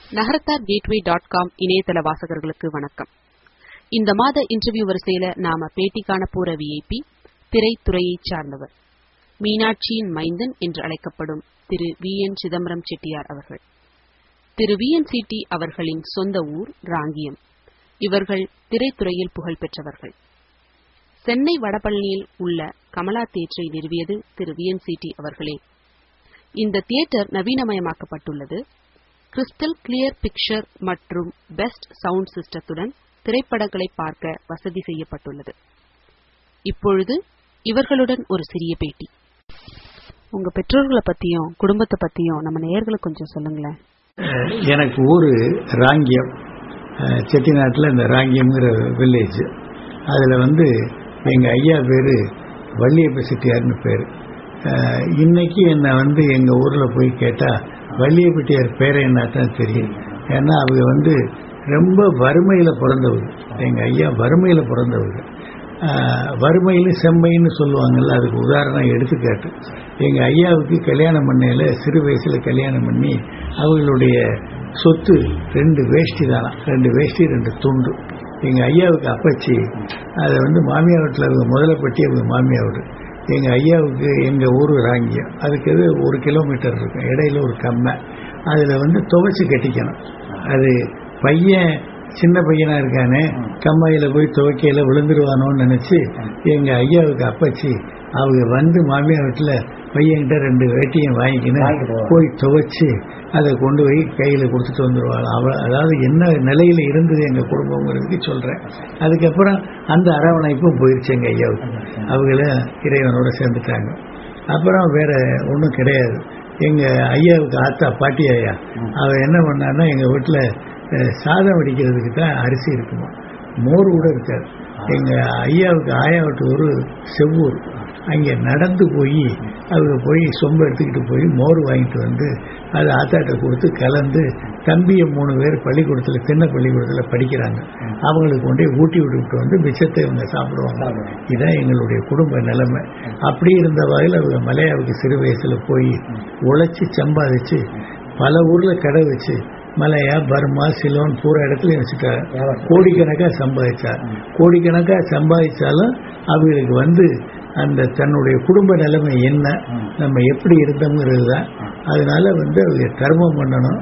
நகரத்தார் gateway dot com இணையதள வாசகர்களுக்கு வணக்கம் இந்த மாத இன்டர்வியூ வரிசையில நாம பேட்டி காண போற விஐபி திரைத்துறையைச் சார்ந்தவர் மீனாட்சியின் மைந்தன் என்று அழைக்கப்படும் திரு வி என் சிதம்பரம் செட்டியார் அவர்கள் திரு வி என் சிட்டி அவர்களின் சொந்த ஊர் ராங்கியம் இவர்கள் திரைத்துறையில் புகழ் பெற்றவர்கள் சென்னை வடபழனியில் உள்ள கமலா தியேட்டரை நிறுவியது திரு வி என் சிட்டி அவர்களே இந்த தியேட்டர் நவீனமயமாக்கப்பட்டுள்ளது கிறிஸ்டல் கிளியர் பிக்சர் மற்றும் பெஸ்ட் சவுண்ட் சிஸ்டத்துடன் திரைப்படங்களை பார்க்க வசதி செய்யப்பட்டுள்ளது இப்பொழுது இவர்களுடன் ஒரு சிறிய பேட்டி உங்க பெற்றோர்களை பத்தியும் குடும்பத்தை பத்தியும் நம்ம நேயர்களுக்கு கொஞ்சம் சொல்லுங்களேன் எனக்கு ஊர் ராங்கியம் அஹ், செட்டிநாட்டில் இந்த ராங்கியம்ங்கிற வில்லேஜ் அதில் வந்து எங்கள் ஐயா பேர் வள்ளியப்ப செட்டியார்னு பேர் இன்னைக்கு என்னை வந்து எங்கள் ஊரில் போய் கேட்டால் வள்ளியப்பட்டியார் பேரை என்ன தான் தெரியும் ஏன்னா அவங்க வந்து ரொம்ப வறுமையில் பிறந்தவங்க எங்கள் ஐயா வறுமையில் பிறந்தவங்க ஆஹ், வறுமையிலும் செம்மைன்னு சொல்லுவாங்கல்ல அதுக்கு உதாரணம் எடுத்துக்காட்டு எங்கள் ஐயாவுக்கு கல்யாணம் பண்ணையில் சிறு வயசில் கல்யாணம் பண்ணி அவங்களுடைய சொத்து ரெண்டு வேஷ்டி தானா ரெண்டு வேஷ்டி ரெண்டு துண்டு எங்கள் ஐயாவுக்கு அப்பச்சி அதை வந்து மாமியார் வீட்டில் அவங்க முதல்ல பட்டி அவங்க மாமியார் வீடு எங்கள் ஐயாவுக்கு எங்கள் ஊர் ராங்கியம் அதுக்கு எது ஒரு கிலோமீட்டர் இருக்கும் இடையில ஒரு கம்மை அதில் வந்து துவைச்சு கட்டிக்கணும் அது பையன் சின்ன பையனா இருக்கானே கம்மாயில போய் துவைக்கையில விழுந்துருவானோன்னு நினைச்சு எங்க ஐயாவுக்கு அப்பச்சி அவங்க வந்து மாமியார் வீட்டுல பையன்கிட்ட ரெண்டு வேட்டியும் வாங்கிக்கின்னு போய் துவைச்சு அதை கொண்டு போய் கையில கொடுத்துட்டு வந்துருவாள் அவ அதாவது என்ன நிலையில இருந்தது எங்க குடும்பங்கிறதுக்கு சொல்றேன் அதுக்கப்புறம் அந்த அரவணைப்பும் போயிருச்சு எங்க ஐயாவுக்கு அவங்கள இறைவனோட சேர்ந்துட்டாங்க அப்புறம் வேற ஒன்றும் கிடையாது எங்க ஐயாவுக்கு ஆத்தா பாட்டி ஐயா அவ என்ன பண்ணான்னா எங்க வீட்டுல அஹ், சாதம் வடிக்கிறதுக்கு தான் அரிசி இருக்குமா மோர் கூட இருக்காது எங்க ஐயாவுக்கு ஆயா வீட்டு ஒரு செவ்வூர் அங்கே நடந்து போய் அவங்க போய் சொம்பு எடுத்துக்கிட்டு போய் மோர் வாங்கிட்டு வந்து அதை ஆத்தாட்ட கொடுத்து கலந்து தம்பியை மூணு பேர் பள்ளிக்கூடத்தில் சின்ன பள்ளிக்கூடத்தில் படிக்கிறாங்க அவங்களுக்கு கொண்டே ஊட்டி விட்டுவிட்டு வந்து மிச்சத்தை இவங்க சாப்பிடுவாங்க இதுதான் எங்களுடைய குடும்ப நிலைமை அப்படி இருந்த வகையில் அவங்க மலையாவுக்கு சிறு வயசுல போய் உழைச்சி சம்பாதிச்சு பல ஊர்ல கடை வச்சு மலையா பர்மா சிலோன் பூரா இடத்துல வச்சுட்டாரு கோடிக்கணக்கா சம்பாதிச்சார் கோடிக்கணக்கா சம்பாதிச்சாலும் அவங்களுக்கு வந்து அந்த தன்னுடைய குடும்ப நிலைமை என்ன நம்ம எப்படி இருந்தோங்கிறது தான் அதனால வந்து அவங்க தர்மம் பண்ணணும்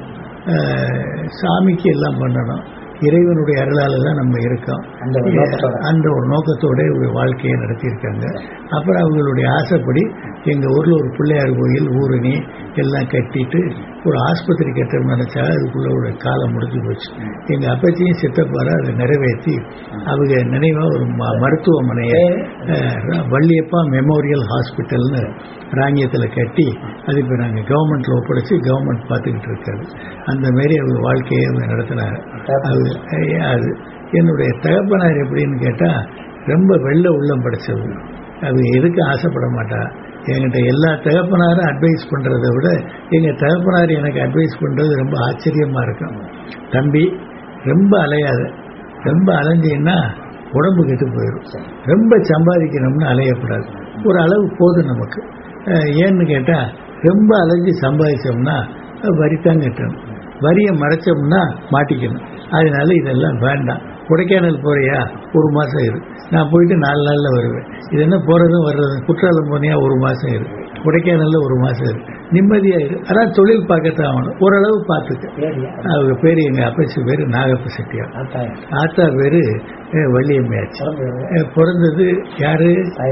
அஹ், சாமிக்கு எல்லாம் பண்ணணும் இறைவனுடைய அருளால தான் நம்ம இருக்கோம் அந்த ஒரு நோக்கத்தோட. அந்த ஒரு நோக்கத்தோட ஒரு வாழ்க்கையை நடத்தியிருக்காங்க அப்புறம் அவங்களுடைய ஆசைப்படி எங்க ஊர்ல ஒரு பிள்ளையார் கோயில் ஊரணி எல்லாம் கட்டிட்டு ஒரு ஆஸ்பத்திரி கட்டணும்னு நினைச்சா அதுக்குள்ள ஒரு காலம் முடிஞ்சு போச்சு எங்க அப்பச்சியும் சித்தப்பார அதை நிறைவேற்றி அவங்க நினைவா ஒரு ம- மருத்துவமனையை அஹ், வள்ளியப்பா மெமோரியல் ஹாஸ்பிட்டல்னு ராங்கியத்துல கட்டி அது இப்போ நாங்கள் கவர்மெண்ட்ல ஒப்படைச்சு கவர்மெண்ட் பார்த்துக்கிட்டு இருக்காரு அந்த மாதிரி அவங்க வாழ்க்கையை அவங்க நடத்தினாங்க அது ஐயா, அது என்னுடைய தகப்பனார் எப்படின்னு கேட்டா ரொம்ப வெள்ள உள்ளம் படைச்சவங்க அவங்க எதுக்கு ஆசைப்பட மாட்டா என்கிட்ட எல்லா தகப்பனாரும் அட்வைஸ் பண்றதை விட எங்க தகப்பனார் எனக்கு அட்வைஸ் பண்றது ரொம்ப ஆச்சரியமா இருக்கும் தம்பி ரொம்ப அலையாத ரொம்ப அலைஞ்சீங்கன்னா உடம்பு கெட்டு போயிடும் ரொம்ப சம்பாதிக்கணும்னு அலையக்கூடாது ஒரு அளவு போதும் நமக்கு அஹ் ஏன்னு கேட்டா ரொம்ப அலைஞ்சு சம்பாதிச்சோம்னா வரித்தான் கட்டணும் வரியை மறைச்சோம்னா மாட்டிக்கணும் அதனால இதெல்லாம் வேண்டாம் கொடைக்கானல் போறியா ஒரு மாசம் இரு நான் போயிட்டு நாலு நாள்ல வருவேன் இது என்ன போறதும் வர்றதும் குற்றாலம் போனியா ஒரு மாசம் இரு கொடைக்கானல்ல ஒரு மாசம் இரு நிம்மதியா இரு ஆனா தொழில் பார்க்கத்தான் ஆகணும் ஓரளவு பார்த்துக்க அவங்க பேரு எங்க அப்பச்சி பேரு நாகப்ப செட்டியார் ஆத்தா பேரு அஹ், வள்ளியம்மையாச்சு அஹ், பிறந்தது யாரு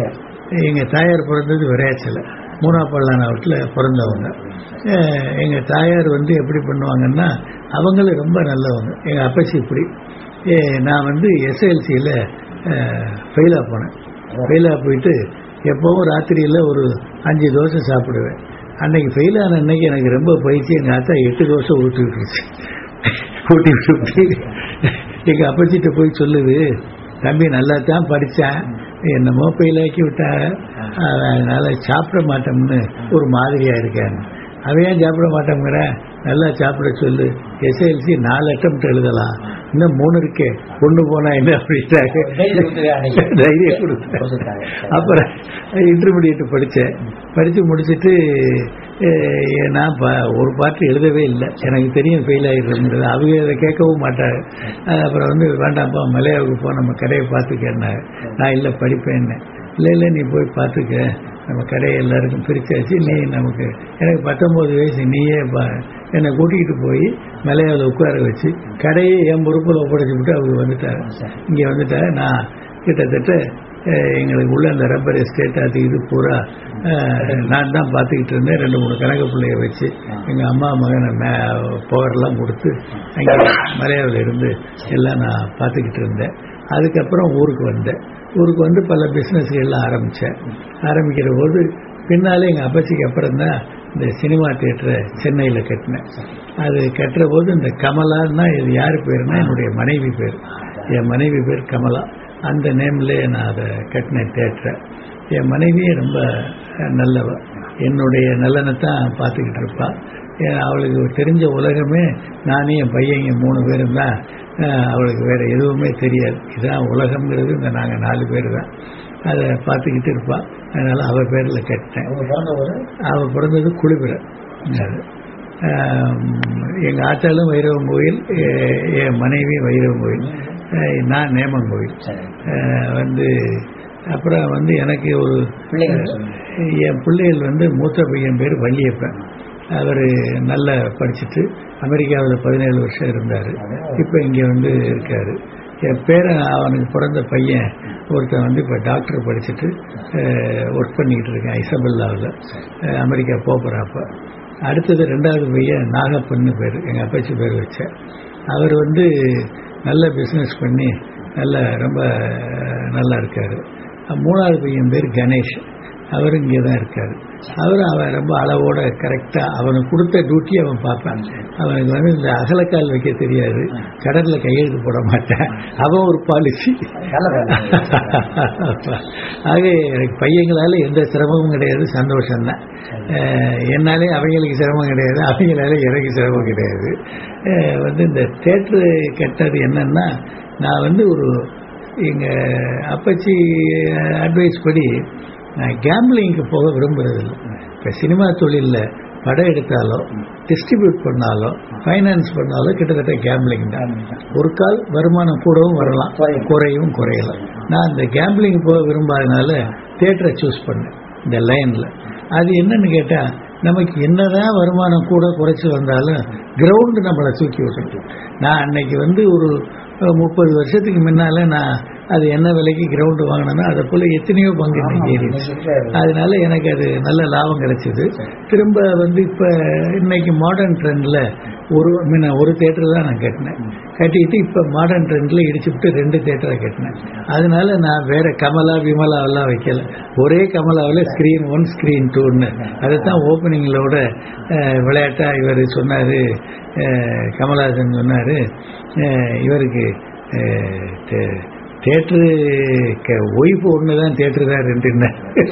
எங்க தாயார் பிறந்தது விரையாச்சல மூணாப்பள்ளானாவட்டில் பிறந்தவங்க அஹ், எங்க தாயார் வந்து எப்படி பண்ணுவாங்கன்னா அவங்களும் ரொம்ப நல்லவங்க எங்க அப்பச்சி இப்படி அஹ், நான் வந்து எஸ்எல்சியில் ஃபெயிலாக போனேன் ஃபெயிலாக போயிட்டு எப்பவும் ராத்திரியில் ஒரு அஞ்சு தோசை சாப்பிடுவேன் அன்னைக்கு ஃபெயில் ஆன அன்னைக்கு எனக்கு ரொம்ப பயிற்சி எங்கள் ஆத்தா எட்டு தோசை ஊட்டி விட்டுருச்சு ஊட்டி விட்டு எங்கள் அப்பச்சிட்ட போய் சொல்லுது தம்பி நல்லா தான் படித்தேன் என்னமோ ஃபெயிலாக்கி விட்டாங்க அதனால சாப்பிட மாட்டோம்னு ஒரு மாதிரியா இருக்காங்க அவன் ஏன் சாப்பிட மாட்டோங்கிற நல்லா சாப்பிட சொல்லு எஸ்எல்சி நாலு அட்டம் எழுதலாம் இன்னும் மூணு இருக்கே பொண்ணு போனா என்ன அப்படின்ட்டாங்க தைரியம் கொடுத்ததே அன்னைக்கு. தைரியம் கொடுத்தேன் கொடுத்துட்டாங்க. அப்புறம் இன்டர்மீடியட் படித்தேன் படித்து முடிச்சுட்டு அஹ், நான் ப- ஒரு பாட்டு எழுதவே இல்லை எனக்கு தெரியும் ஃபெயில் ஆகிடுறது அவங்க அதை கேட்கவும் மாட்டாங்க அஹ், அப்புறம் வந்து வேண்டாம்ப்பா மலையாவுக்கு போ நம்ம கடையை பார்த்துக்கன்னாங்க நான் இல்லை படிப்பேன்னு இல்லை இல்லை நீ போய் பார்த்துக்க நம்ம கடையை எல்லாருக்கும் பிரிச்சாச்சு நீ நமக்கு எனக்கு பத்தொம்போது வயசு நீயே பா என்னை கூட்டிகிட்டு போய் மலையாவில் உட்கார வச்சு கடையை என் பொறுப்பில் ஒப்படைச்சு விட்டு அவங்க வந்துட்டாங்க இங்கே வந்துட்டாங்க நான் கிட்டத்தட்ட அஹ், எங்களுக்கு உள்ள அந்த ரப்பர் எஸ்டேட் அது இது பூரா அஹ், நான் தான் பார்த்துக்கிட்டு இருந்தேன் ரெண்டு மூணு கணக்கு பிள்ளைய வச்சு எங்கள் அம்மா மகனை மே பவர்லாம் கொடுத்து அங்கே மலையாவில் இருந்து எல்லாம் நான் பார்த்துக்கிட்டு இருந்தேன் அதுக்கப்புறம் ஊருக்கு வந்தேன் ஊருக்கு வந்து பல பிஸ்னஸ்கள்லாம் ஆரம்பித்தேன் ஆரம்பிக்கிற போது பின்னாலே எங்கள் அப்பச்சிக்கு அப்புறம் தான் இந்த சினிமா தியேட்டரை சென்னையில் கட்டினேன் அது கட்டுற போது இந்த கமலான்னா இது யார் பேருன்னா என்னுடைய மனைவி பேர் என் மனைவி பேர் கமலா அந்த நேம்லேயே நான் அதை கட்டினேன் தேட்டரை என் மனைவியே ரொம்ப நல்லவ என்னுடைய நல்லனை தான் பார்த்துக்கிட்டு இருப்பா ஏன் அவளுக்கு தெரிஞ்ச உலகமே நானே என் பையங்க மூணு பேரும் தான் அஹ், அவளுக்கு வேற எதுவுமே தெரியாது இதுதான் உலகம்ங்கிறது இந்த நாங்கள் நாலு பேர் தான் அதை பார்த்துக்கிட்டு இருப்பா அதனால அவ பேரில் கட்டினேன் அவங்க பிறந்த ஊரு அவள் பிறந்தது குளிபிற எங்கள் ஆத்தாலும் வைரவன் கோயில் எ- என் மனைவி வைரவன் கோயில் அஹ், நான் நேமன் கோயில் சரி அஹ், வந்து அப்புறம் வந்து எனக்கு ஒரு பிள்ளைங்க சொல்லுங்க. என் பிள்ளைகள் வந்து மூத்த பையன் பேர் வள்ளியப்பன் அவர் நல்லா படிச்சுட்டு அமெரிக்காவில் பதினேழு வருஷம் இருந்தார் இப்போ இங்கே வந்து இருக்கார் என் பேரன் அவனுக்கு பிறந்த பையன் ஒருத்தன் வந்து இப்போ டாக்டர் படிச்சுட்டு ஒர்க் பண்ணிக்கிட்டு இருக்கேன் ஐசபெல்லாவில் அமெரிக்கா போகிறாப்ப அடுத்தது ரெண்டாவது பையன் நாகப்பன்னு பேர் எங்கள் அப்பச்சி பேர் வச்சேன் அவர் வந்து நல்ல பிஸ்னஸ் பண்ணி நல்ல ரொம்ப நல்லா இருக்கார் மூணாவது பையன் பேர் கணேஷ் அவர் இங்கே தான் இருக்கார் அவர் அவன் ரொம்ப அளவோட கரெக்டாக அவனுக்கு கொடுத்த டியூட்டி அவன் பார்ப்பான் அவனுக்கு வந்து இந்த அகலக்கால் வைக்க தெரியாது கடல்ல கையெழுத்து போட மாட்டான் அவன் ஒரு பாலிசி நல்ல வேலை. ஆக எனக்கு பையங்களால எந்த சிரமமும் கிடையாது சந்தோஷம்தான் அஹ் என்னாலே அவங்களுக்கு சிரமம் கிடையாது அவங்களால எனக்கு சிரமம் கிடையாது அஹ் வந்து இந்த தேட்ரு கெட்டது என்னன்னா நான் வந்து ஒரு எங்க அப்பச்சி அட்வைஸ் படி நான் கேம்பிளிங்க்கு போக விரும்புறதில்லை இப்போ சினிமா தொழிலில் படம் எடுத்தாலோ டிஸ்ட்ரிபியூட் பண்ணாலோ ஃபைனான்ஸ் பண்ணாலோ கிட்டத்தட்ட கேம்பிளிங் தான் ஒரு கால் வருமானம் கூடவும் வரலாம் குறையும். குறையும் குறையலாம் நான் இந்த கேம்பிளிங் போக விரும்பாதனால தியேட்டரை சூஸ் பண்ணேன் இந்த லைனில் அது என்னன்னு கேட்டால் நமக்கு என்னதான் வருமானம் கூட குறைச்சி வந்தாலும் கிரவுண்டு நம்மளை தூக்கி விட்டுட்டு நான் அன்னைக்கு வந்து ஒரு அஹ், முப்பது வருஷத்துக்கு முன்னால நான் அது என்ன விலைக்கு கிரவுண்டு வாங்கினேன்னா அதை போல எத்தனையோ பங்கு இன்னைக்கு ஏறிடுச்சு அதனால எனக்கு அது நல்ல லாபம் கிடைச்சது திரும்ப வந்து இப்போ இன்னைக்கு மாடர்ன் ட்ரெண்டில் ஒரு முன்ன ஒரு தேட்டர் தான் நான் கட்டினேன் கட்டிட்டு இப்போ மாடர்ன் ட்ரெண்டில் இடிச்சுட்டு ரெண்டு தேட்டரை கட்டினேன் அதனால நான் வேற கமலா விமலாவெல்லாம் வைக்கல ஒரே கமலாவில் ஸ்க்ரீன் ஒன் ஸ்க்ரீன் டூன்னு அதை தான் ஓப்பனிங்களோட விளையாட்டாக இவர் சொன்னார் கமலஹாசன் சொன்னார் இவருக்கு அஹ், தே- தேட்டரு ஒய்ஃபு ஒன்று தான் தேட்டரு தான் ரெண்டுன்னு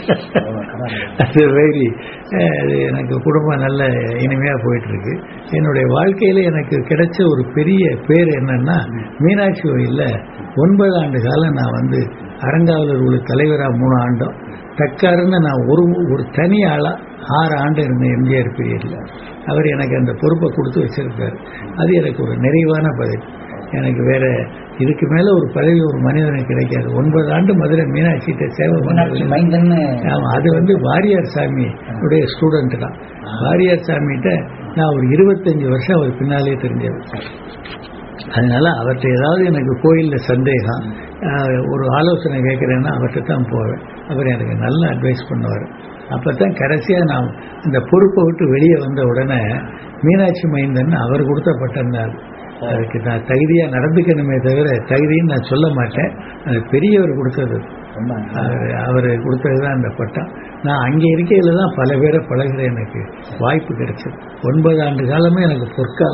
அது வெரி அது எனக்கு குடும்பம் நல்ல இனிமையாக போயிட்டுருக்கு என்னுடைய வாழ்க்கையில் எனக்கு கிடைச்ச ஒரு பெரிய பேர் என்னன்னா மீனாட்சி கோயிலில் ஒன்பது ஆண்டு காலம் நான் வந்து அரங்காவலர் ஒரு தலைவராக மூணு ஆண்டும் தக்காருன்னு நான் ஒரு ஒரு தனி ஆளாக ஆறு ஆண்டு இருந்தேன் எம்ஜிஆர் பீரியடில் அவர் எனக்கு அந்த பொறுப்பை கொடுத்து வச்சிருக்காரு அது எனக்கு ஒரு நிறைவான பதவி எனக்கு வேற இதுக்கு மேல ஒரு பதவி ஒரு மனிதனுக்கு கிடைக்காது ஒன்பது ஆண்டு மதுரை மீனாட்சிகிட்ட சேவை மீனாட்சி பண்ணது மைந்தன்னு ஆமா அது வந்து வாரியார் சாமி உடைய ஸ்டூடெண்ட் தான் வாரியார் சாமிகிட்ட நான் ஒரு இருபத்தஞ்சு வருஷம் அவர் பின்னாலே தெரிஞ்சவர் அதனால அவர்கிட்ட ஏதாவது எனக்கு கோயிலில் சந்தேகம் ஆஹ், ஒரு ஆலோசனை கேட்குறேன்னா அவர்கிட்ட தான் போவேன் அவர் எனக்கு நல்ல அட்வைஸ் பண்ணுவார் அப்போ தான் கடைசியாக நான் இந்த பொறுப்பை விட்டு வெளியே வந்த உடனே மீனாட்சி மைந்தன் அவர் கொடுத்த பட்டம் தான் அது. அதுக்கு நான் தகுதியாக நடந்துக்கணுமே தவிர தகுதின்னு நான் சொல்ல மாட்டேன் அது பெரியவர் கொடுத்தது ரொம்ப அவர் அவர் கொடுத்தது தான் அந்த பட்டம் நான் அங்கே இருக்கையில் தான் பல பேரை பழகுற எனக்கு வாய்ப்பு கிடைச்சது ஒன்பது ஆண்டு காலமே எனக்கு பொற்காலம்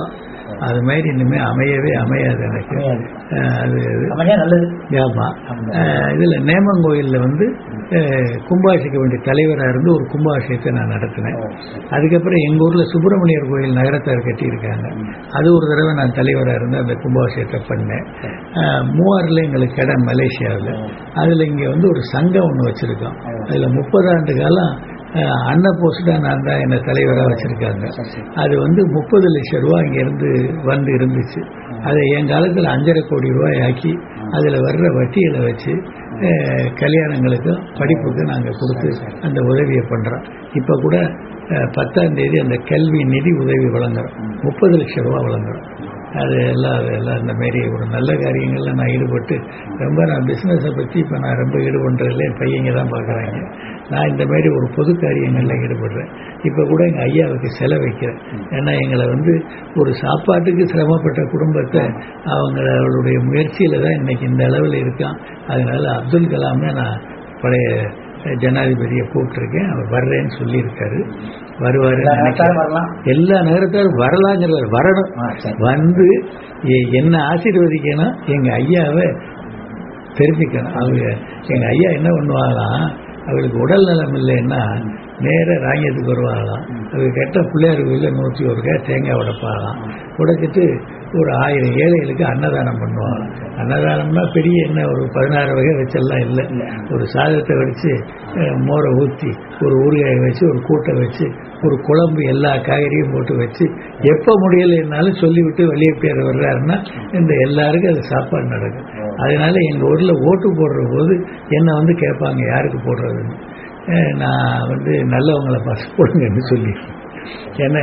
அது மாதிரி இனிமே அமையவே அமையாது எனக்கு அமையாது. அஹ் அது அது அமைஞ்சா நல்லது ஆமா அஹ் இதுல நேமங்கோயில்ல வந்து அஹ் கும்பாபிஷேக வேண்டிய தலைவராக இருந்து ஒரு கும்பாபிஷேகத்தை நான் நடத்தினேன் ஓ, சரி. அதுக்கப்புறம் எங்க ஊர்ல சுப்பிரமணியர் கோயில் நகரத்தார் கட்டியிருக்காங்க அது ஒரு தடவை நான் தலைவராக இருந்து அந்த கும்பாபிஷேகத்தை பண்ணேன் அஹ் மூவாறுல எங்களுக்கு இடம் மலேசியாவில் அதுல இங்க வந்து ஒரு சங்கம் ஒன்று வச்சிருக்கோம் அதுல முப்பது ஆண்டு காலம் அஹ் அன்ன போஸ்டா நான் தான் என்ன தலைவராக வச்சிருக்காங்க சரி, சரி. அது வந்து முப்பது லட்சம் ரூபா இங்க இருந்து வந்து இருந்துச்சு அதை என் காலத்துல அஞ்சரை கோடி ரூபாய் ஆக்கி அதுல வர்ற வட்டியில வச்சு அஹ், கல்யாணங்களுக்கும் படிப்புக்கு நாங்க கொடுத்து அந்த உதவியை பண்றோம் இப்ப கூட அஹ், பத்தாம் தேதி அந்த கல்வி நிதி உதவி வழங்குறோம் முப்பது லட்சம் ரூபா வழங்குறோம் அது எல்லாம் அது எல்லாம் இந்த மாரி ஒரு நல்ல காரியங்கள்ல நான் ஈடுபட்டு ரொம்ப நான் பிஸ்னஸை பற்றி இப்போ நான் ரொம்ப ஈடுபடுறதில்ல என் பையங்க தான் பார்க்குறாங்க நான் இந்த மாதிரி ஒரு பொது காரியங்களில் ஈடுபடுறேன் இப்போ கூட எங்கள் ஐயாவுக்கு செலவு வைக்கிறேன் ஏன்னா எங்களை வந்து ஒரு சாப்பாட்டுக்கு சிரமப்பட்ட குடும்பத்தை அவங்களுடைய முயற்சியில் தான் இன்னைக்கு இந்த அளவில் இருக்கான் அதனால அப்துல் கலாமை நான் பழைய ஜனாதிபதியை கூப்பிட்டுருக்கேன் அவர் வர்றேன்னு சொல்லியிருக்காரு வருவாரு எல்லா நேரத்தாலும் வரலாம் எல்லா நேரத்தாலும் வரலாங்கிறார் வரணும் ஆ, சரி. வந்து எ- என்ன ஆசீர்வதிக்கணும் எங்க ஐயாவை தெரிஞ்சுக்கணும் அவங்க எங்க ஐயா என்ன பண்ணுவாங்களாம் அவளுக்கு உடல் நலம் இல்லைன்னா நேர ராங்கியத்துக்கு வருவாங்களாம் அவங்க கெட்ட பிள்ளையார் கோயிலில் நூற்றி ஒரு கே தேங்காய் உடைப்பாங்களாம் உடைச்சிட்டு ஒரு ஆயிரம் ஏழைகளுக்கு அன்னதானம் பண்ணுவாங்க அன்னதானம்னா பெரிய என்ன ஒரு பதினாறு வகை வச்செல்லாம் இல்லை ஒரு சாதத்தை வடித்து மோரை ஊற்றி ஒரு ஊறுகாயை வச்சு ஒரு கூட்டை வச்சு ஒரு குழம்பு எல்லா காய்கறியும் போட்டு வச்சு எப்போ முடியலைன்னாலும் சொல்லிவிட்டு வெளியே பேர் வர்றாருன்னா இந்த எல்லாருக்கும் அது சாப்பாடு நடக்கும் அதனால எங்கள் ஊரில் ஓட்டு போடுற போது என்னை வந்து கேட்பாங்க யாருக்கு போடுறதுன்னு அஹ் நான் வந்து நல்லவங்களை பார்த்து போடுங்கன்னு சொல்லி என்ன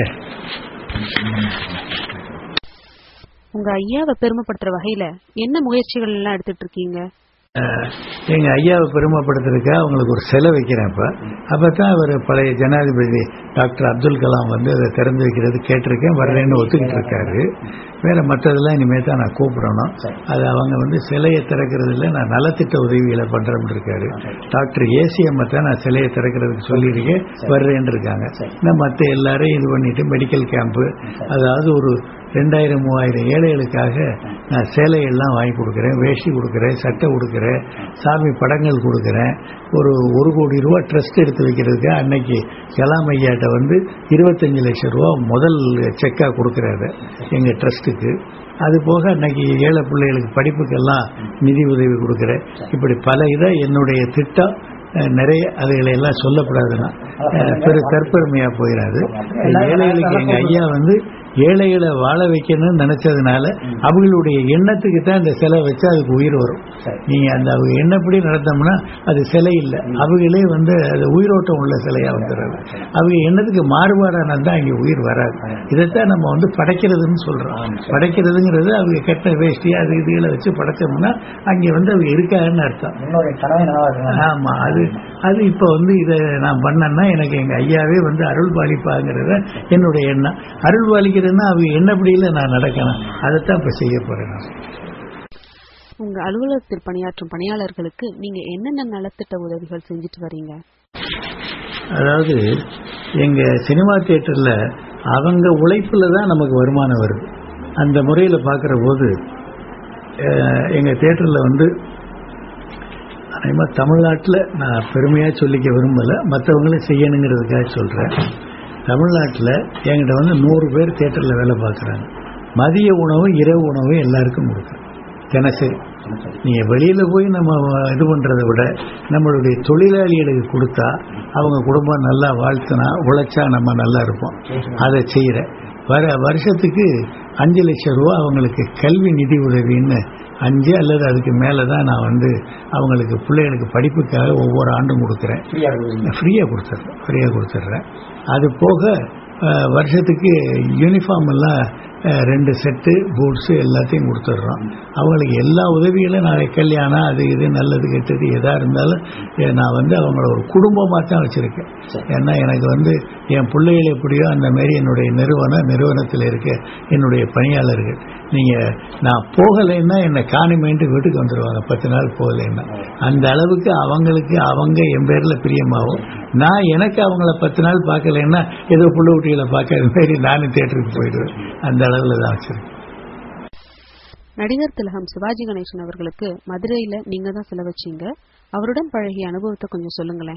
உங்க ஐயாவை பெருமைப்படுத்துற வகையில என்ன முயற்சிகள் எல்லாம் எடுத்துட்டு இருக்கீங்க அஹ் எங்க ஐயாவை பெருமைப்படுத்துறதுக்காக அவங்களுக்கு ஒரு சிலை வைக்கிறேன் இப்ப அப்பதான் அவர் பழைய ஜனாதிபதி டாக்டர் அப்துல் கலாம் வந்து அதை திறந்து வைக்கிறது கேட்டிருக்கேன் வர்றேன்னு ஒத்துக்கிட்டு இருக்காரு வேற மற்றதெல்லாம் இனிமே தான் நான் கூப்பிடணும் அது அவங்க வந்து சிலையை திறக்கிறதுல நான் நலத்திட்ட உதவிகளை பண்றேன்னு இருக்காரு டாக்டர் ஏசிஎம் தான் நான் சிலையை திறக்கிறதுக்கு சொல்லியிருக்கேன் வர்றேன்னு இருக்காங்க நான் மற்ற எல்லாரையும் இது பண்ணிட்டு மெடிக்கல் கேம்ப்பு அதாவது ஒரு ரெண்டாயிரம் மூவாயிரம் ஏழைகளுக்காக நான் சேலையெல்லாம் வாங்கி கொடுக்குறேன் வேஷ்டி கொடுக்குறேன் சட்டை கொடுக்குறேன் சாமி படங்கள் கொடுக்குறேன் ஒரு ஒரு கோடி ரூபா ட்ரஸ்ட் எடுத்து வைக்கிறதுக்கு அன்னைக்கு கலாம் ஐயாட்ட வந்து இருபத்தஞ்சு லட்சம் ரூபா முதல் செக்காக கொடுக்குறாரு எங்கள் ட்ரஸ்ட்டுக்கு அது போக அன்னைக்கு ஏழை பிள்ளைகளுக்கு படிப்புக்கெல்லாம் நிதி உதவி கொடுக்குறேன் இப்படி பல இதை என்னுடைய திட்டம் அஹ், நிறைய அதுகளை எல்லாம் சொல்லப்படாதுன்னா அஹ், பெரு தற்பெருமையா போயிடாது ஏழைகளுக்கு எங்க ஐயா வந்து ஏழைகளை வாழ வைக்கணும்னு நினைச்சதுனால அவங்களுடைய எண்ணத்துக்கு தான் இந்த சிலை வச்சா அதுக்கு உயிர் வரும் நீங்க அந்த அவங்க எண்ணப்படி நடந்தோம்னா அது சிலை இல்லை அவங்களே வந்து அது உயிரோட்டம் உள்ள சிலையா வந்துடுறது அவங்க எண்ணத்துக்கு மாறுபாடானது தான் இங்க உயிர் வராது இதைத்தான் நம்ம வந்து படைக்கிறதுன்னு சொல்றோம் படைக்கிறதுங்கிறது அவங்க கெட்ட வேஷ்டி அது இதுகளை வச்சு படைச்சோம்னா அங்கே வந்து அவங்க இருக்காங்கன்னு அர்த்தம் இன்னொரு கனவை நனவாக்குங்க ஆமா அது அது இப்ப வந்து இதை நான் பண்ணேன்னா எனக்கு எங்க ஐயாவே வந்து அருள் பாலிப்பாங்கிறத என்னுடைய எண்ணம் அருள் பாலிக்கிறதுன்னா அவங்க என்னப்படியில நான் நடக்கணும் அதைத்தான் இப்ப செய்ய போறேன் நான் உங்க அலுவலகத்தில் பணியாற்றும் பணியாளர்களுக்கு நீங்க என்னென்ன நலத்திட்ட உதவிகள் செஞ்சுட்டு வரீங்க அதாவது எங்க சினிமா தியேட்டர்ல அவங்க உழைப்புல தான் நமக்கு வருமானம் வருது அந்த முறையில பார்க்கிற போது அஹ், எங்க தியேட்டர்ல வந்து அதேமாதிரி தமிழ்நாட்டில் நான் பெருமையாக சொல்லிக்க விரும்பலை மற்றவங்களும் செய்யணுங்கிறதுக்காக சொல்கிறேன் தமிழ்நாட்டில் என்கிட்ட வந்து நூறு பேர் தியேட்டரில் வேலை பார்க்குறாங்க மதிய உணவு இரவு உணவு எல்லாருக்கும் கொடுக்குறேன் தினசரி நீங்கள் வெளியில் போய் நம்ம இது பண்ணுறதை விட நம்மளுடைய தொழிலாளிகளுக்கு கொடுத்தா அவங்க குடும்பம் நல்லா வாழ்த்துனா உழைச்சா நம்ம நல்லா இருப்போம் அதை செய்கிறேன் வர வருஷத்துக்கு அஞ்சு லட்சம் ரூபா அவங்களுக்கு கல்வி நிதி உதவின்னு அஞ்சு அல்லது அதுக்கு மேலே தான் நான் வந்து அவங்களுக்கு பிள்ளைகளுக்கு படிப்புக்காக ஒவ்வொரு ஆண்டும் கொடுக்குறேன் ஃப்ரீயா கொடுங்க ஃப்ரீயாக கொடுத்துட்றேன் ஃப்ரீயாக கொடுத்துட்றேன் அது போக அஹ், வருஷத்துக்கு யூனிஃபார்ம் எல்லாம் அஹ், ரெண்டு செட்டு பூட்ஸு எல்லாத்தையும் கொடுத்துட்றோம் அவங்களுக்கு எல்லா உதவிகளும் நான் கல்யாணம் அது இது நல்லது கெட்டது எதாக இருந்தாலும் அஹ், நான் வந்து அவங்கள ஒரு குடும்பமாக தான் வச்சுருக்கேன் ஏன்னா எனக்கு வந்து என் பிள்ளைகள் எப்படியோ அந்த மாதிரி என்னுடைய நிறுவனம் நிறுவனத்தில் இருக்க என்னுடைய பணியாளர்கள் நீங்கள் நான் போகலைன்னா என்னை காணுமேன்ட்டு வீட்டுக்கு வந்துடுவாங்க பத்து நாள் போகலைன்னா அந்த அளவுக்கு அவங்களுக்கு அவங்க என் பேரில் பிரியமாகும் நான் எனக்கு அவங்கள பத்து நாள் பார்க்கலைன்னா ஏதோ புள்ள குட்டிகளை பார்க்கற மாதிரி நானும் தேட்டருக்கு போயிடுவேன் அந்த அளவில் தான் வச்சிருக்கேன் நடிகர் திலகம் சிவாஜி கணேசன் அவர்களுக்கு மதுரையில நீங்க தான் சில வச்சீங்க அவருடன் பழகிய அனுபவத்தை கொஞ்சம் சொல்லுங்களேன்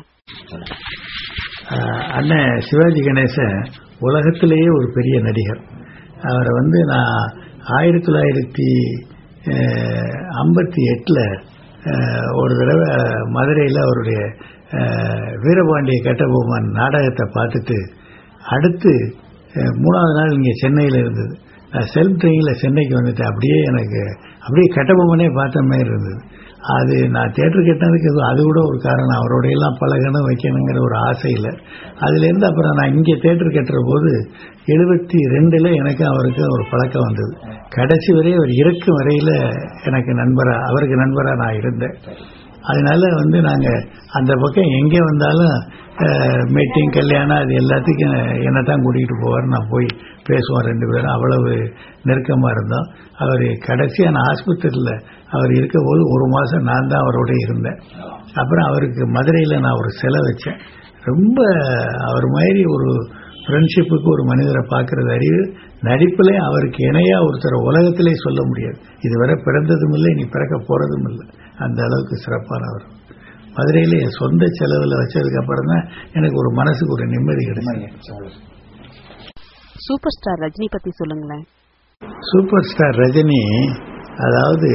ஆஹ் அண்ணன் சிவாஜி கணேசன் உலகத்திலேயே ஒரு பெரிய நடிகர் அவரை வந்து நான் ஆயிரத்தி தொள்ளாயிரத்தி ஐம்பத்தி எட்டில் ஒரு தடவை மதுரையில் அவருடைய ஆஹ், வீரபாண்டிய கட்டபொம்மன் நாடகத்தை பார்த்துட்டு அடுத்து ஆஹ், மூணாவது நாள் இங்கே சென்னையில் இருந்தது நான் செல்ஃப் ட்ரெயினில் சென்னைக்கு வந்துட்டேன் அப்படியே எனக்கு அப்படியே கட்டபொம்மனே பார்த்த மாதிரி இருந்தது அது நான் தேட்டர் கட்டினதுக்கு எதுவும் அது கூட ஒரு காரணம் அவரோட எல்லாம் பழகணும் வைக்கணுங்கிற ஒரு ஆசையில் அதுலேருந்து அப்புறம் நான் இங்கே தேட்டர் கட்டுற போது எழுபத்தி ரெண்டில் எனக்கு அவருக்கு ஒரு பழக்கம் வந்தது கடைசி வரை அவர் இருக்கும் வரையில் எனக்கு நண்பராக அவருக்கு நண்பராக நான் இருந்தேன் அதனால வந்து நாங்கள் அந்த பக்கம் எங்கே வந்தாலும் மீட்டிங் கல்யாணம் அது எல்லாத்துக்கும் என்னை தான் கூட்டிகிட்டு போவார் நான் போய் பேசுவோம் ரெண்டு பேரும் அவ்வளவு நெருக்கமாக இருந்தோம் அவர் கடைசியாக நான் ஆஸ்பத்திரியில் அவர் இருக்க போது ஒரு மாதம் நான் தான் அவரோட இருந்தேன் அப்புறம் அவருக்கு மதுரையில் நான் ஒரு சிலை வச்சேன் ரொம்ப அவர் மாதிரி ஒரு ஃப்ரெண்ட்ஷிப்புக்கு ஒரு மனிதரை பார்க்கறது அறிவு நடிப்பிலே அவருக்கு இணையா ஒருத்தர் உலகத்திலே சொல்ல முடியாது இதுவரை பிறந்ததும் இல்லை இனி பிறக்க போறதும் இல்லை அந்த அளவுக்கு சிறப்பானவர் மதுரையில் என் சொந்த செலவில் வச்சதுக்கு அப்புறம் தான் எனக்கு ஒரு மனசுக்கு ஒரு நிம்மதி கிடைச்சது சூப்பர் ஸ்டார் ரஜினி பத்தி சொல்லுங்களேன் சூப்பர் ஸ்டார் ரஜினி அதாவது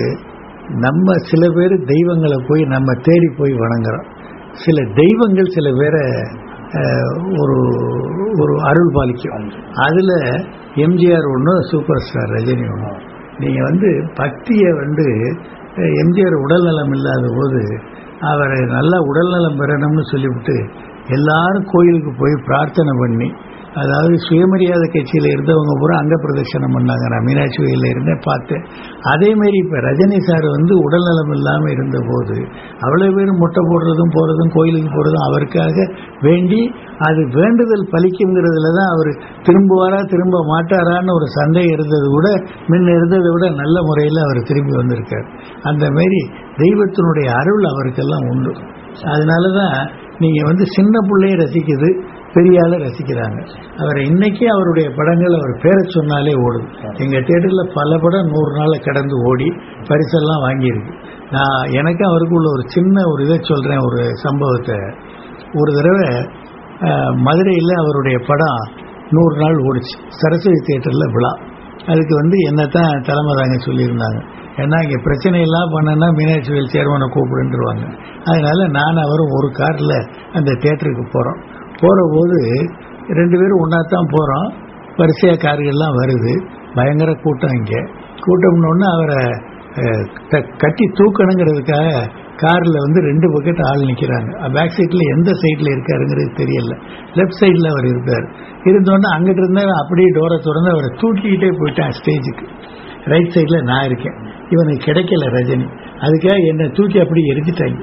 நம்ம சில பேர் தெய்வங்களை போய் நம்ம தேடி போய் வணங்குறோம் சில தெய்வங்கள் சில பேரை அஹ், ஒரு ஒரு அருள் பாலிக்கும் அதுல எம்ஜிஆர் ஒன்று சூப்பர் ஸ்டார் ரஜினி ஒன்று நீங்க வந்து பக்தியை வந்து அஹ், எம்ஜிஆர் உடல்நலம் இல்லாத போது அவர் நல்லா உடல்நலம் பெறணும்னு சொல்லிவிட்டு எல்லாரும் கோயிலுக்கு போய் பிரார்த்தனை பண்ணி அதாவது சுயமரியாதை கட்சியில் இருந்தவங்க பூரா அங்க பிரதட்சணம் பண்ணாங்க நான் மீனாட்சி கோயிலில் இருந்தேன் பார்த்தேன் அதே மாதிரி இப்போ ரஜினி சார் வந்து உடல்நலம் இல்லாமல் இருந்தபோது அவ்வளோ பேர் முட்டை போடுறதும் போகிறதும் கோயிலுக்கு போகிறதும் அவருக்காக வேண்டி அது வேண்டுதல் பலிக்குங்கிறதுல தான் அவர் திரும்புவாரா திரும்ப மாட்டாரான்னு ஒரு சந்தேகம் இருந்தது கூட முன்ன இருந்ததை விட நல்ல முறையில் அவர் திரும்பி வந்திருக்கார் அந்த மாதிரி தெய்வத்தினுடைய அருள் அவருக்கெல்லாம் உண்டு அதனால தான் நீங்கள் வந்து சின்ன பிள்ளைய ரசிக்குது பெரிய ஆளை ரசிக்கிறாங்க அவரை இன்னைக்கு அவருடைய படங்கள் அவர் பேரை சொன்னாலே ஓடுது எங்கள் தேட்டரில் பல படம் நூறு நாளை கடந்து ஓடி பரிசெல்லாம் வாங்கியிருக்கு நான் எனக்கு அவருக்கு உள்ள ஒரு சின்ன ஒரு இதை சொல்கிறேன் ஒரு சம்பவத்தை ஒரு தடவை அஹ், மதுரையில் அவருடைய படம் நூறு நாள் ஓடிச்சு சரஸ்வதி தேட்டரில் விழா அதுக்கு வந்து என்ன தான் தலைமை தாங்க சொல்லியிருந்தாங்க ஏன்னா இங்கே பிரச்சனை எல்லாம் பண்ணனா மீனாட்சி கோயில் சேர்மனை கூப்பிடுன்றுவாங்க அதனால நான் அவரும் ஒரு காரில் அந்த தேட்டருக்கு போகிறோம் போகிற போது ரெண்டு பேரும் ஒன்றா தான் போகிறோம் வரிசையாக கார்கள்லாம் வருது பயங்கர கூட்டம் இங்கே கூட்டம்னு அவரை அஹ், த- கட்டி தூக்கணுங்கிறதுக்காக காரில் வந்து ரெண்டு பக்கெட் ஆள் நிற்கிறாங்க பேக் சைடில் எந்த சைடில் இருக்காருங்கிறது தெரியல லெஃப்ட் சைடில் அவர் இருக்கார் இருந்தோன்னே அங்கிட்டு இருந்தா அப்படியே டோரை திறந்து அவரை தூக்கிக்கிட்டே போயிட்டான் ஸ்டேஜுக்கு ரைட் சைடில் நான் இருக்கேன் இவனுக்கு கிடைக்கல ரஜினி அதுக்காக என்னை தூக்கி அப்படி எரிஞ்சிட்டாங்க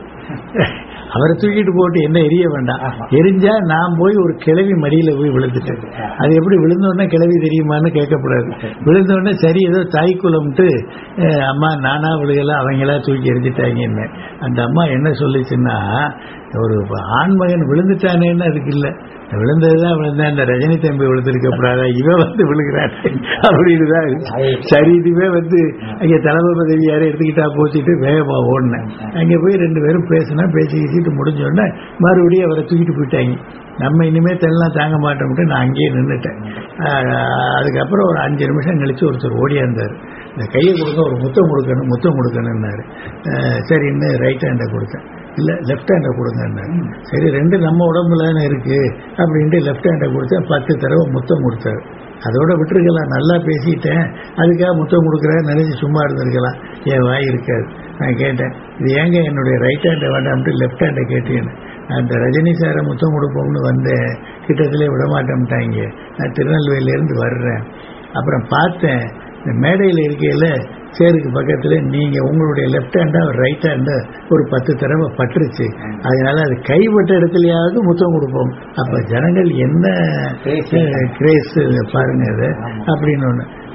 அவரை தூக்கிட்டு போட்டு என்ன எரிய வேண்டாம் எரிஞ்சா நான் போய் ஒரு கிளவி மடியில போய் விழுந்துட்டேன் அது எப்படி விழுந்த உடனே கிளவி தெரியுமான்னு கேட்கக்கூடாது விழுந்த உடனே சரி ஏதோ தாய் குலம்ட்டு அஹ், அம்மா நானா விழுகல அவங்களா தூக்கி எரிஞ்சிட்டாங்கன்னு அந்த அம்மா என்ன சொல்லுச்சுன்னா ஒரு ஆண்மகன் விழுந்துட்டானேன்னு அதுக்கு இல்லை விழுந்ததுதான் விழுந்தேன் இந்த ரஜினி தம்பி விழுந்திருக்கப்படாதா இவன் வந்து விழுகிறான் அப்படின்னு தான் சரி இதுவே வந்து அங்கே தலைமை பதவி யாரும் எடுத்துக்கிட்டா போச்சுட்டு வேகமா ஓடினேன் அங்கே போய் ரெண்டு பேரும் பேசினா பேசி பேசிட்டு முடிஞ்ச உடனே மறுபடியும் அவரை தூக்கிட்டு போயிட்டாங்க நம்ம இனிமே தெல்லாம் தாங்க மாட்டோம்ட்டு நான் அங்கேயே நின்றுட்டேன் அதுக்கப்புறம் ஒரு அஞ்சு நிமிஷம் கழிச்சு ஒருத்தர் ஓடியாந்தார் இந்த கையை கொடுங்க ஒரு முத்தம் கொடுக்கணும் முத்தம் கொடுக்கணும்னாரு அஹ் சரின்னு ரைட் ஹேண்டை கொடுத்தேன் இல்லை லெஃப்ட் ஹேண்டை கொடுங்கன்னாரு சரி ரெண்டு நம்ம உடம்புல தானே இருக்கு அப்படின்ட்டு லெஃப்ட் ஹேண்டை கொடுத்தேன் பத்து தடவை முத்தம் கொடுத்தாரு அதோட விட்டுருக்கலாம் நல்லா பேசிட்டேன் அதுக்காக முத்தம் கொடுக்குறேன் நினைச்சு சும்மா இருந்திருக்கலாம் என் வாய் இருக்காது நான் கேட்டேன் இது ஏங்க என்னுடைய ரைட் ஹேண்டை வேண்டாம்ட்டு லெஃப்ட் ஹேண்டை கேட்டேன்னு நான் இந்த ரஜினி சாரை முத்தம் கொடுப்போம்னு வந்தேன் கிட்டத்திலே விட மாட்டேன்ட்டாங்க நான் திருநெல்வேலியிலேருந்து வர்றேன் அப்புறம் பார்த்தேன் இந்த மேடையில் இருக்கையில் சேருக்கு பக்கத்தில் நீங்கள் உங்களுடைய லெஃப்ட் ஹேண்டா ரைட் ஹேண்டா ஒரு பத்து தடவை பட்டுருச்சு அதனால அது கைப்பட்ட இடத்துலயாவது முத்தம் கொடுப்போம் அப்போ ஜனங்கள் என்ன கிரேஸ் பாருங்க அது அப்படின்னு ஒன்று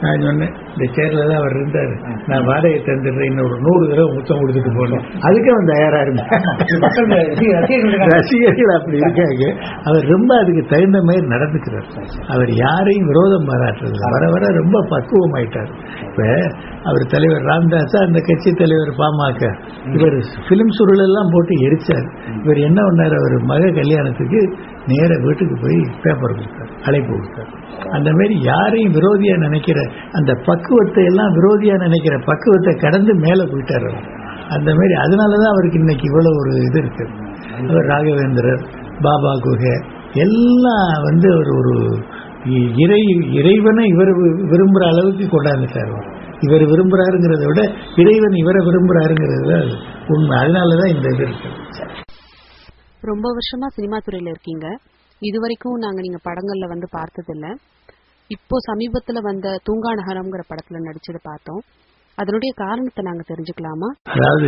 நான் சொன்னேன் இந்த சேர்ல தான் அவர் இருந்தாரு நான் வாடகை தந்துடுறேன் இன்னும் ஒரு நூறு தடவை முத்தம் கொடுத்துட்டு போனேன் அதுக்கு அவன் தயாரா மக்கள் ரசி- ரசிகர்கள் இருந்தேன் இருக்காங்க. ரசிகர்கள் அப்படி இருக்காங்க அவர் ரொம்ப அதுக்கு தகுந்த மாதிரி நடந்துக்கிறார் அவர் யாரையும் விரோதம் பாராட்டுறது இல்ல. வர வர ரொம்ப பக்குவமாயிட்டார் இப்ப அவர் தலைவர் ராம்தாஸ் அந்த கட்சி தலைவர் பாமக இவர் பிலிம் சுருள் எல்லாம் போட்டு எரிச்சார் இவர் என்ன பண்ணார் அவர் மக கல்யாணத்துக்கு நேர வீட்டுக்கு போய் பேப்பர் கொடுத்தார் அழைப்பு கொடுத்தார் அந்த மாதிரி யாரையும் விரோதியா நினைக்கிற அந்த பக்குவத்தை எல்லாம் விரோதியா நினைக்கிற பக்குவத்தை கடந்து மேல போயிட்டார் அவர் அந்த மாதிரி அதனாலதான் அவருக்கு இன்னைக்கு இவ்வளவு ஒரு இது இருக்கு அவர் ராகவேந்திரர் பாபா குகை எல்லாம் வந்து அவர் ஒரு இ- இறை இறைவனை இவர் வி- விரும்புற அளவுக்கு கொண்டாந்துட்டார் அவர். இவர் விரும்புறாருங்கிறத விட இறைவன் இவரை விரும்புறாருங்கிறது தான் உண்மை அதனாலதான் இந்த இது இருக்கு ரொம்ப வருஷமா சினிமா துறையில இருக்கீங்க இதுவரைக்கும் நாங்க நீங்க படங்கள்ல வந்து பார்த்ததில்ல இப்போ சமீபத்துல வந்த தூங்கா நகரம்ங்கிற படத்துல நடிச்சதை பார்த்தோம் அதனுடைய காரணத்தை நாங்க தெரிஞ்சுக்கலாமா அதாவது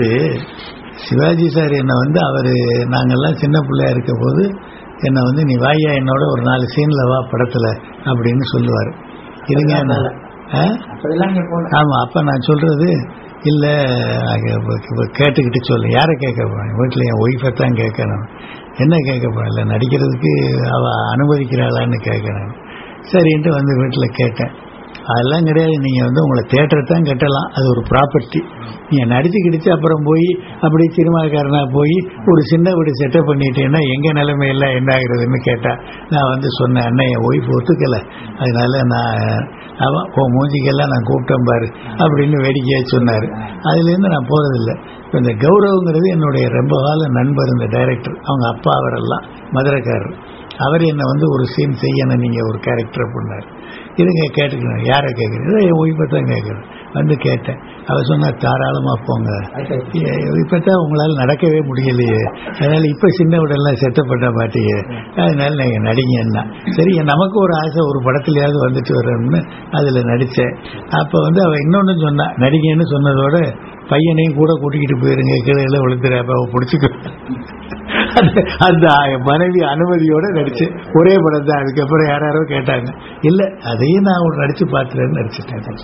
சிவாஜி சார் என்னை வந்து அவர் நாங்கெல்லாம் சின்ன பிள்ளையா இருக்க போது என்னை வந்து நீ வாயா என்னோட ஒரு நாலு சீன்ல வா படத்துல அப்படின்னு சொல்லுவார் இருங்க நான் ஆ? அப்படிலாம் இங்க போகல ஆமா அப்ப நான் சொல்றது இல்ல அங்க இப்ப- இப்ப கேட்டுக்கிட்டு சொல்லு யாரை கேட்க போறேன் வீட்டுல என் ஒய்ஃபை தான் கேட்கணும் என்ன கேட்க போறேன் இல்ல நடிக்கிறதுக்கு அவ அனுமதிக்கிறாளான்னு கேட்கணும் சரின்ட்டு வந்து வீட்டுல கேட்டேன் அதெல்லாம் கிடையாது நீங்க வந்து உங்களை தேட்டரை தான் கட்டலாம் அது ஒரு ப்ராப்பர்ட்டி நீங்க நடிச்சு கிடிச்சு அப்புறம் போய் அப்படி சினிமாக்காரனா போய் ஒரு சின்ன வீடு செட்டப் பண்ணிட்டேன்னா எங்க நிலைமையெல்லாம் என்ன ஆகுறதுன்னு கேட்டா நான் வந்து சொன்னேன் அண்ணன் என் ஒய்ஃப் ஒத்துக்கல அதனால நான் அவன் உன் மூஞ்சிக்கெல்லாம் நான் கூப்பிட்டேன் பாரு அப்படின்னு வேடிக்கையா சொன்னாரு அதுல இருந்து நான் போறதில்லை இப்ப இந்த கௌரவங்கிறது என்னுடைய ரொம்ப கால நண்பர் இந்த டைரக்டர் அவங்க அப்பா அவரெல்லாம் மதுரைக்காரர் அவர் என்னை வந்து ஒரு சீன் செய்யணும் நீங்க ஒரு கேரக்டர் பண்ணார் இதுங்க கேட்டுக்கணும் யாரை கேட்குறீங்க என் ஒய்ஃபை தான் கேட்குறேன் வந்து கேட்டேன் அவர் சொன்னா தாராளமா போங்க ஏ- இப்பதான் உங்களால நடக்கவே முடியலையே அதனால இப்ப சின்ன உடல்லாம் செட்டப் பண்ண மாட்டீங்க அதனால நீங்க நடிங்கன்னா சரி நமக்கு ஒரு ஆசை ஒரு படத்துலயாவது வந்துட்டு வரணும்னு அதுல நடிச்சேன் அப்ப வந்து அவ இன்னொன்னு சொன்னா நடிகன்னு சொன்னதோட பையனையும் கூட கூட்டிக்கிட்டு போயிருங்க கீழே விழுந்துற அப்ப அவ பிடிச்சிக்க அந்த- அந்த மனைவி அனுமதியோட நடிச்சு ஒரே படம் தான் அதுக்கப்புறம் யாராரோ கேட்டாங்க இல்ல அதையும் நான் ஒரு நடிச்சு பார்த்துட்டேன்னு நடிச்சிட்டேன்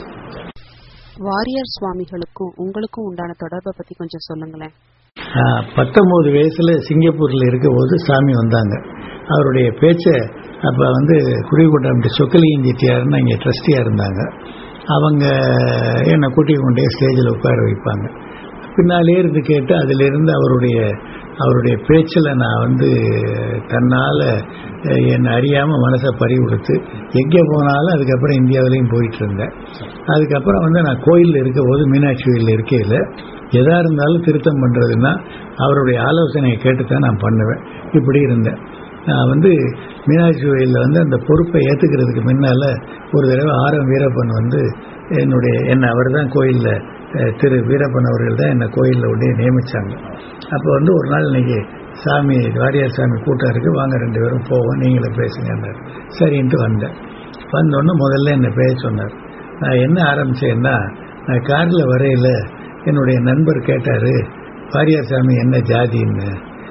வாரியார் சுவாமிகளுக்கும் உங்களுக்கும் உண்டான தொடர்பை பத்தி கொஞ்சம் சொல்லுங்களேன் ஆஹ், பத்தொன்பது வயசுல சிங்கப்பூர்ல இருக்கும் போது சாமி வந்தாங்க அவருடைய பேச்ச அப்ப வந்து குடிகொண்டம் சொக்கலியன் செட்டியார்னு இங்க ட்ரஸ்டியா இருந்தாங்க அவங்க என்னை கூட்டி கொண்டே ஸ்டேஜில் உட்கார வைப்பாங்க பின்னாலே இருந்து கேட்டு அதுல இருந்து அவருடைய அவருடைய பேச்சில் நான் வந்து தன்னால அஹ், என்னை அறியாம மனசை பறி கொடுத்து எங்கே போனாலும் அதுக்கப்புறம் இந்தியாவிலையும் போயிட்டு இருந்தேன் அதுக்கப்புறம் வந்து நான் கோயிலில் இருக்க போது மீனாட்சி கோயிலில் இருக்கையில் எதா இருந்தாலும் திருத்தம் பண்றதுன்னா அவருடைய ஆலோசனையை கேட்டு தான் நான் பண்ணுவேன் இப்படி இருந்தேன் நான் வந்து மீனாட்சி கோயிலில் வந்து அந்த பொறுப்பை ஏற்றுக்கிறதுக்கு முன்னால ஒரு தடவை ஆரம் வீரப்பன் வந்து என்னுடைய என்னை அவர் தான் கோயிலில் திரு வீரப்பன் அவர்கள் தான் என்னை கோயிலில் உடனே நியமிச்சாங்க அப்போ வந்து ஒரு நாள் இன்னைக்கு சாமி வாரியார் சாமி கூட்டம் இருக்கு வாங்க ரெண்டு பேரும் போவோம் நீங்களே பேசுங்கன்னாரு சரின்ட்டு வந்தேன் வந்தோடனே முதல்ல என்னை பேச சொன்னார் நான் என்ன ஆரம்பிச்சேன்னா நான் காரில் வரையில என்னுடைய நண்பர் கேட்டாரு வாரியார் சாமி என்ன ஜாதின்னு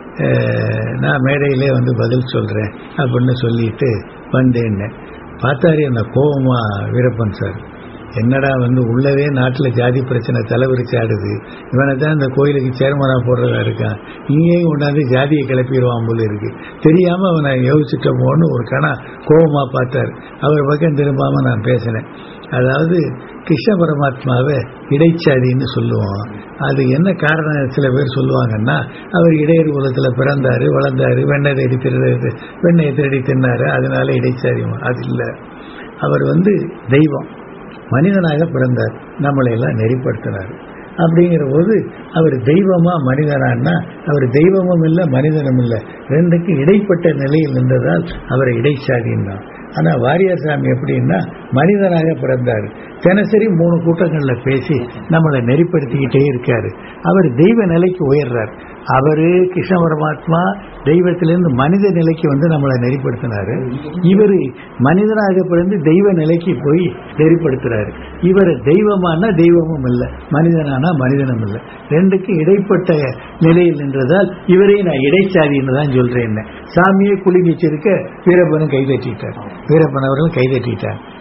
அஹ், நான் மேடையிலே வந்து பதில் சொல்றேன் அப்படின்னு சொல்லிட்டு வந்தேன்னு பார்த்தாரு என்ன கோவமா வீரப்பன் சார் என்னடா வந்து உள்ளவே நாட்டில் ஜாதி பிரச்சனை தலைவிரிச்சு ஆடுது இவனை தான் இந்த கோயிலுக்கு சேர்மனா போடுறதா இருக்கான் இங்கேயும் கொண்டாந்து ஜாதியை கிளப்பிடுவான் போல இருக்கு தெரியாம அவனை யோசிச்சுட்டோமோன்னு ஒரு கணா கோபமா பார்த்தார் அவர் பக்கம் திரும்பாம நான் பேசினேன் அதாவது கிருஷ்ண பரமாத்மாவை இடைச்சாதின்னு சொல்லுவோம் அது என்ன காரணம் சில பேர் சொல்லுவாங்கன்னா அவர் இடையர் குலத்துல பிறந்தாரு வளர்ந்தாரு வெண்ணெய் தேடி திருடு வெண்ணெயை தேடி தின்னாரு அதனால இடைச்சாதி அது இல்லை அவர் வந்து தெய்வம் மனிதனாக பிறந்தார் நம்மளை எல்லாம் நெறிப்படுத்தினார் அப்படிங்கிற போது அவர் தெய்வமா மனிதனான்னா அவர் தெய்வமும் இல்லை மனிதனும் இல்லை ரெண்டுக்கு இடைப்பட்ட நிலையில் நின்றதால் அவரை இடைச்சாதின்னான் ஆனா வாரியார் சாமி எப்படின்னா மனிதனாக பிறந்தார் தினசரி மூணு கூட்டங்கள்ல பேசி நம்மளை நெறிப்படுத்திக்கிட்டே இருக்காரு அவர் தெய்வ நிலைக்கு உயர்றார் அவரு கிருஷ்ண பரமாத்மா தெய்வத்திலிருந்து மனித நிலைக்கு வந்து நம்மளை நெறிப்படுத்தினாரு இவர் மனிதனாக பிறந்து தெய்வ நிலைக்கு போய் நெறிப்படுத்துறாரு இவர் தெய்வமானா தெய்வமும் இல்லை மனிதனானா மனிதனும் இல்லை ரெண்டுக்கு இடைப்பட்ட நிலையில் நின்றதால் இவரை நான் இடைச்சாதின்னு தான் சொல்றேன் சாமியே குலுங்கிச்சிருக்க வீரப்பனும் கைதட்டிட்டார் வீரப்பன் அவர்களும் கைதட்டிட்டார்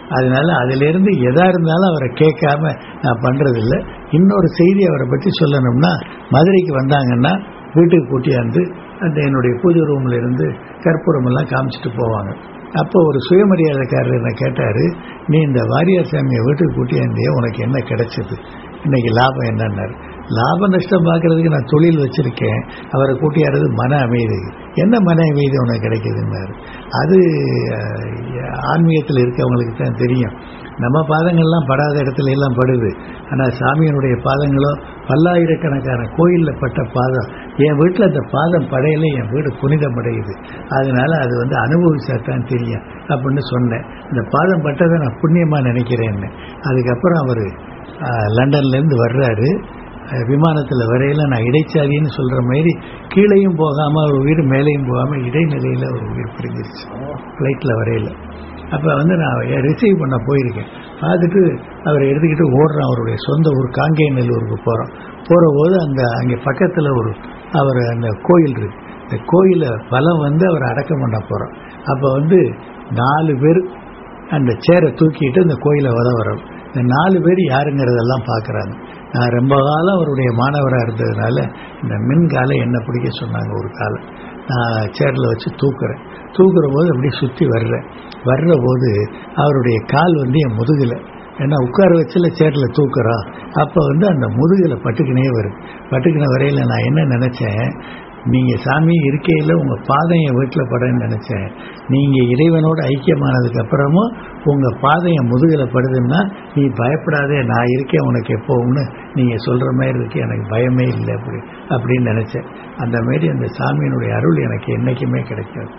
அதனால அதிலிருந்து எதா இருந்தாலும் அவரை கேட்காம நான் பண்றதில்ல இன்னொரு செய்தி அவரை பற்றி சொல்லணும்னா மதுரைக்கு வந்தாங்கன்னா வீட்டுக்கு கூட்டியாந்து அந்த என்னுடைய பூஜை ரூம்ல இருந்து கற்பூரம் எல்லாம் காமிச்சிட்டு போவாங்க அப்போ ஒரு சுயமரியாதைக்காரர் என்ன கேட்டாரு நீ இந்த வாரியார் சாமியை வீட்டுக்கு கூட்டியாந்தியே உனக்கு என்ன கிடைச்சது இன்னைக்கு லாபம் என்னன்னாரு லாப நஷ்டம் பார்க்கறதுக்கு நான் தொழில் வச்சிருக்கேன் அவரை கூட்டியாடுறது மன அமைதி என்ன மன அமைதி உனக்கு கிடைக்குதுன்னாரு அது அஹ், ஆன்மீகத்தில் இருக்கவங்களுக்கு தான் தெரியும் நம்ம பாதங்கள்லாம் படாத இடத்துல எல்லாம் படுது ஆனால் சாமியினுடைய பாதங்களோ பல்லாயிரக்கணக்கான கோயிலில் பட்ட பாதம் என் வீட்டில் அந்த பாதம் படையில என் வீடு புனிதம் அடையுது அதனால அது வந்து அனுபவிச்சா தான் தெரியும் அப்படின்னு சொன்னேன் இந்த பாதம் பட்டதை நான் புண்ணியமாக நினைக்கிறேன்னு அதுக்கப்புறம் அவர் லண்டன்லேருந்து வர்றாரு அஹ், விமானத்துல வரையில நான் இடைச்சாதின்னு சொல்ற மாதிரி கீழையும் போகாம ஒரு உயிர் மேலேயும் போகாம இடைநிலையில ஒரு உயிர் பிரிஞ்சிருச்சு ஃப்ளைட்ல வரையில அப்ப வந்து நான் ரிசீவ் பண்ண போயிருக்கேன் பார்த்துட்டு அவரை எடுத்துக்கிட்டு ஓடுறோம் அவருடைய சொந்த ஊர் காங்கேயநல்லூருக்கு போறோம் போற போது அந்த அங்கே பக்கத்துல ஒரு அவர் அந்த கோயில் இருக்கு இந்த கோயில பலம் வந்து அவர் அடக்கம் பண்ண போறோம் அப்ப வந்து நாலு பேர் அந்த சேரை தூக்கிட்டு இந்த கோயிலை வர வரோம் இந்த நாலு பேர் யாருங்கிறதெல்லாம் பார்க்குறாங்க நான் ரொம்ப காலம் அவருடைய மாணவராக இருந்ததுனால இந்த மின்காலை என்ன பிடிக்க சொன்னாங்க ஒரு காலம் நான் சேரில் வச்சு தூக்குறேன் தூக்குற போது அப்படியே சுற்றி வர்றேன் வர்ற போது அவருடைய கால் வந்து என் முதுகில் ஏன்னா உட்கார வச்சுல சேரில் தூக்குறோம் அப்போ வந்து அந்த முதுகில் பட்டுக்கினே வரும் பட்டுக்கின வரையில் நான் என்ன நினச்சேன் நீங்க சாமி இருக்கையில உங்க பாதம் என் வீட்டில் படன்னு நினைச்சேன் நீங்க இறைவனோட ஐக்கியமானதுக்கு அப்புறமும் உங்க பாதம் என் முதுகுல படுதுன்னா நீ பயப்படாதே நான் இருக்கேன் உனக்கு எப்போவும்னு நீங்க சொல்ற மாதிரி இருக்கு எனக்கு பயமே இல்லை அப்படி அப்படின்னு நினைச்சேன் அந்த மாதிரி அந்த சாமியினுடைய அருள் எனக்கு என்னைக்குமே கிடைக்காது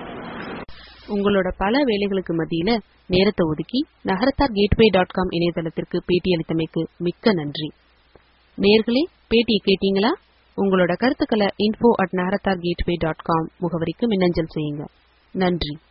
உங்களோட பல வேலைகளுக்கு மத்தியில நேரத்தை ஒதுக்கி நகரத்தார் கேட்வே டாட் காம் இணையதளத்திற்கு பேட்டியளித்தமைக்கு மிக்க நன்றி நேர்களே பேட்டியை கேட்டீங்களா உங்களோட கருத்துக்களை info at Nagarathar gateway dot com முகவரிக்கு மின்னஞ்சல் செய்யுங்க நன்றி